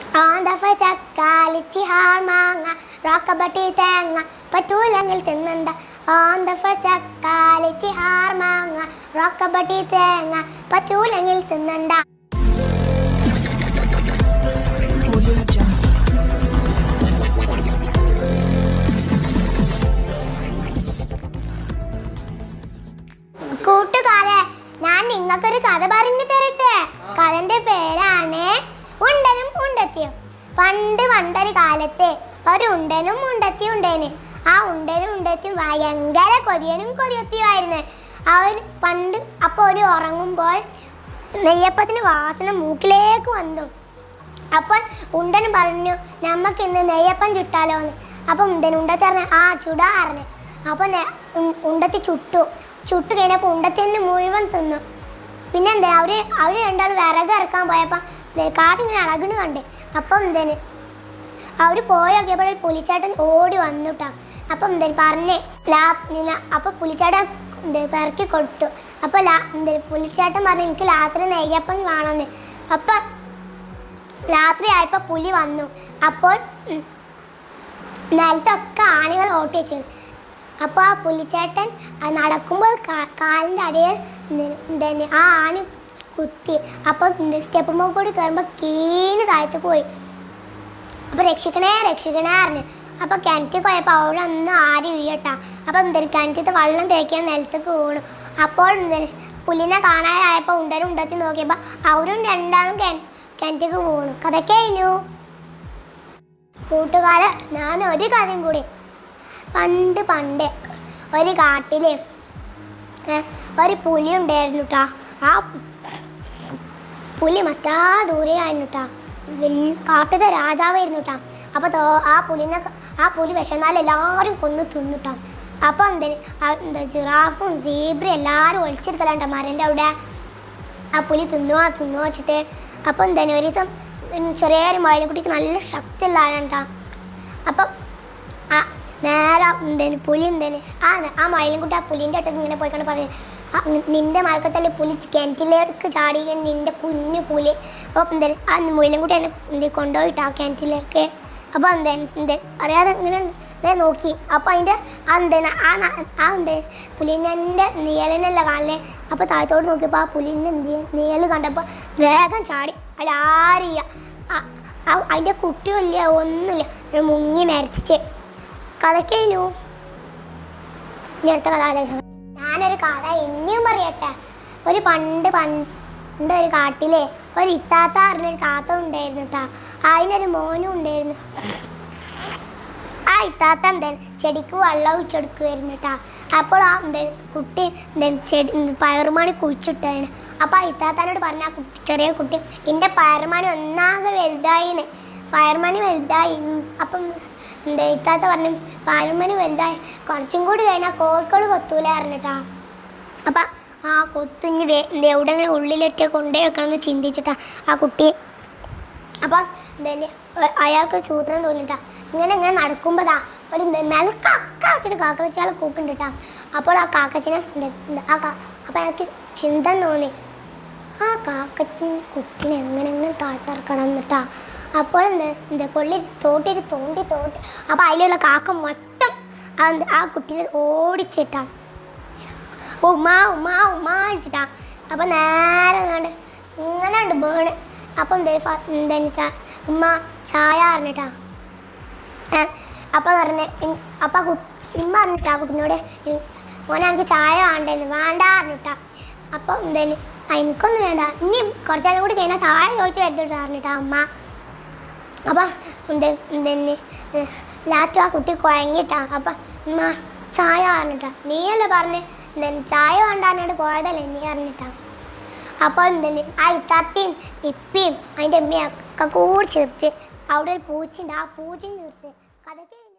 ആന്തഫ ചക്ക ലിച്ചി ഹാർ മാങ്ങ റോക്കബട്ടി തേങ്ങ പറ്റൂലെങ്കിൽ തിന്നണ്ട ആന്തഫ ചക്ക ലിച്ചി ഹാർ മാങ്ങ റോക്കബട്ടി തേങ്ങ പറ്റൂലെങ്കിൽ തിന്നണ്ട കൂട്ടുകാരെ ഞാൻ നിങ്ങൾക്കൊരു കഥ പറഞ്ഞു തരട്ടെ കഥന്റെ പേരാണ് ഉണ്ടനും ഉണ്ടത്തിയും പണ്ട് പണ്ടൊരു കാലത്തെ ഒരു ഉണ്ടനും ഉണ്ടത്തിയും ഉണ്ടേന് ആ ഉണ്ടനും ഉണ്ടത്തിയും ഭയങ്കര കൊതിയനും കൊതിയത്തിയുമായിരുന്നു അവർ പണ്ട് അപ്പോൾ ഒരു ഉറങ്ങുമ്പോൾ നെയ്യപ്പത്തിന് വാസന മൂക്കിലേക്ക് വന്നു അപ്പോൾ ഉണ്ടൻ പറഞ്ഞു നമുക്ക് ഇന്ന് നെയ്യപ്പം ചുട്ടാലോ എന്ന് അപ്പം ഉണ്ടൻ ഉണ്ടത്തി പറഞ്ഞു ആ ചുടാ പറഞ്ഞു അപ്പോൾ നെ- ഉം- ഉണ്ടത്തി ചുട്ടു ചുട്ട് കഴിഞ്ഞപ്പോൾ ഉണ്ടത്തി തന്നെ മുഴുവൻ തിന്നു പിന്നെ എന്താ അവര് അവര് രണ്ടാൾ വിറക് ഇറക്കാൻ പോയപ്പോൾ കാട്ടിങ്ങനെ അളകണ് കണ്ട് അപ്പം എന്തേന് അവർ പോയി നോക്കിയപ്പോൾ പുലിച്ചാട്ടൻ ഓടി വന്നുട്ടാ അപ്പം എന്തേലും പറഞ്ഞേ ലാ നിന അപ്പം പുലിച്ചാട്ടൻ എന്താ പെറുക്കി കൊടുത്തു അപ്പോൾ ലാ എന്താ പുലിച്ചാട്ടൻ പറഞ്ഞു എനിക്ക് രാത്രി നെയ്യപ്പം വേണമെന്ന് അപ്പം രാത്രി ആയപ്പോൾ പുലി വന്നു അപ്പോൾ ഉം, നിലത്തൊക്കെ ആണികൾ ഓട്ടി വെച്ചു അപ്പോൾ ആ പുലിച്ചേട്ടൻ ആ നടക്കുമ്പോൾ കാ- കാലിൻ്റെ അടിയിൽ നി- തന്നെ ആ ആണി കുത്തി അപ്പോൾ സ്റ്റെപ്പുമ്പോൾ കൂടി കയറുമ്പോൾ കീന് താഴത്ത് പോയി അപ്പോൾ രക്ഷിക്കണേ രക്ഷിക്കണേ പറഞ്ഞു അപ്പോൾ കിണറ്റിൽ പോയപ്പോൾ അവിടെ ഒന്ന് ആരി വീഴട്ടാ അപ്പോൾ എന്തായാലും കിണറ്റത്ത് വെള്ളം തേക്കാൻ നിലത്തേക്ക് വീണു അപ്പോൾ എന്തായാലും പുലിനെ കാണാനായപ്പോൾ ഉണ്ടനും ഉണ്ടത്തി നോക്കിയപ്പോൾ അവരും രണ്ടാളും കിണ കിണറ്റിക്ക് വീണു കഥ കഴിഞ്ഞു കൂട്ടുകാരെ ഞാൻ ഒരു കഥയും കൂടി പണ്ട് പണ്ട് ഒരു കാട്ടിൽ ഒരു പുലി ഉണ്ടായിരുന്നു കേട്ടോ ആ പുലി മസ്റ്റാ ദൂരെയായിരുന്നു കേട്ടോ വലിയ കാട്ടിലെ രാജാവായിരുന്നു കേട്ടോ അപ്പോൾ തോ ആ പുലിനെ ആ പുലി വിശന്നാൽ എല്ലാവരും കൊന്ന് തിന്നിട്ടോ അപ്പോൾ എന്താ എന്താ ജിറാഫും സീബ്രയും എല്ലാവരും ഒളിച്ചെടുക്കലുണ്ട് മരൻ്റെ അവിടെ ആ പുലി തിന്നുവാ തിന്നു വെച്ചിട്ട് അപ്പോൾ എന്തായാലും ഒരു ദിവസം ഉം ചെറിയൊരു മയിലക്കുട്ടിക്ക് നല്ല ശക്തി ഉള്ളതാണ്ടാ അപ്പം ആ നേരെ എന്തേന് പുലി എന്തേന് ആ ആ മയിലൻകുട്ടി ആ പുലിൻ്റെ അടുത്ത് ഇങ്ങനെ പോയിക്കൊണ്ട് പറഞ്ഞു ആ നി- നിന്റെ മറക്കത്തല്ലേ പുലി കിണറ്റിലേക്ക് ചാടി നിന്റെ കുഞ്ഞു പുലി അപ്പോൾ എന്തേലും ആ മുയിലൻകുട്ടി എന്നെ എന്ത് കൊണ്ടുപോയിട്ട് ആ കിണറ്റിലേക്ക് അപ്പോൾ എന്തേന് എന്ത് അറിയാതെ ഇങ്ങനെ ഞാൻ നോക്കി അപ്പോൾ അതിൻ്റെ ആ എന്തേന് ആ ന- ആ എന്തേ പുലിൻ്റെ നിയലിനല്ല കാലിലെ അപ്പോൾ താഴത്തോട്ട് നോക്കിയപ്പോൾ ആ പുലിയിൽ എന്ത് നിയൽ കണ്ടപ്പോൾ വേഗം ചാടി അതിൽ ആരില്ല അതിൻ്റെ കുട്ടിയില്ല ഒന്നുമില്ല ഞാൻ മുങ്ങി മരിച്ച് കഥയ്ക്കഴിഞ്ഞു ഇനി അടുത്ത കഥ ആലോചിക്കണം ഞാനൊരു കഥ ഇനിയും പറയട്ടെ ഒരു പണ്ട് പണ്ട് ഒരു കാട്ടിലെ ഒരു ഇത്താത്ത പറഞ്ഞൊരു താത്ത ഉണ്ടായിരുന്നു കേട്ടോ അതിനൊരു മോനും ഉണ്ടായിരുന്നു ആ ഇത്താത്ത എന്താ ചെടിക്ക് വെള്ളം ഒഴിച്ചെടുക്കുമായിരുന്നു കേട്ടോ അപ്പോൾ ആ എന്താ കുട്ടി എന്താ ചെടി പയറുമണി കുഴിച്ചിട്ടാണ് അപ്പോൾ ആ ഇത്താത്താനോട് പറഞ്ഞ ആ കുട്ടി ചെറിയ കുട്ടി എൻ്റെ പയറുമണി ഒന്നാകെ വലുതായിന് പയറുമണി വലുതായി ഉം, അപ്പം എന്താ ഇത്താത്ത പറഞ്ഞു പയറുമണി വലുതായി കുറച്ചും കൂടി കഴിഞ്ഞാൽ കോഴിക്കോട് കൊത്തൂലായിരുന്നു കേട്ടോ അപ്പം ആ കൊത്തുഞ്ഞ് എവിടെങ്കിലും ഉള്ളിലിട്ട് കൊണ്ടുപോയി വെക്കണമെന്ന് ചിന്തിച്ചിട്ടാ ആ കുട്ടി അപ്പം തന്നെ അയാൾക്ക് സൂത്രം തോന്നിട്ടാ ഇങ്ങനെ ഇങ്ങനെ നടക്കുമ്പോഴാ ഒരു മേലെ കക്ക വെച്ചിട്ട് കാക്കച്ചാൾ കൂക്കുണ്ടിട്ടാ അപ്പോൾ ആ കാക്കച്ചിനെ എന്ത് എന്ത് ആ കാ അപ്പം അയാൾക്ക് ചിന്ത തോന്നി ആ കാക്കച്ചിന് കുട്ടിനെ എങ്ങനെ എങ്ങനെ താഴ്ത്തിറക്കണം എന്നിട്ടാ അപ്പോൾ എന്ത് എന്ത് പൊള്ളി തോട്ടിട്ട് തോണ്ടി തോണ്ടി അപ്പോൾ അതിലുള്ള കാക്ക മൊത്തം ആ എന്ത് ആ കുട്ടീനെ ഓടിച്ചിട്ടാ ഉമ്മാ ഉമ്മാ ഉമ്മാ വിളിച്ചിട്ടാ അപ്പം നേരെ കണ്ട് ഇങ്ങനെ ഉണ്ട് ബേണ് അപ്പം എന്തേലും എന്താ ചാ ഉമ്മ ചായ പറഞ്ഞിട്ടാ ഏ, അപ്പം പറഞ്ഞ അപ്പം കു ഉമ്മ പറഞ്ഞിട്ടാ കുട്ടിനോട് "ഇ- മോനെ എനിക്ക് ചായ വേണ്ടെന്ന് വേണ്ട പറഞ്ഞിട്ടാ അപ്പം എന്തേന് എനിക്കൊന്നും വേണ്ട ഇനി കുറച്ചേരം കൂടി കഴിഞ്ഞാൽ ചായ ചോദിച്ചു വരുത്തിട്ടാ പറഞ്ഞിട്ടാ അമ്മ അപ്പം എന്ത് എന്തെന്നെ ലാസ്റ്റ് ആ കുട്ടി കുഴങ്ങിട്ടാ അപ്പം ഉമ്മ ചായ പറഞ്ഞിട്ടാ നീയല്ലേ പറഞ്ഞ് എന്തെന്ന് ചായ വേണ്ടാന്നിട്ട് പോയതല്ലേ നീ പറഞ്ഞിട്ടാ അപ്പോൾ എന്തെന്ന് ആ ഇത്താത്തിയും ഇപ്പിയും അതിൻ്റെ അമ്മയും ഒക്കെ കൂടി ചിരിച്ച് അവിടെ ഒരു പൂച്ചയുണ്ട് ആ പൂച്ചയും ചിരിച്ച് കഥയ്ക്ക്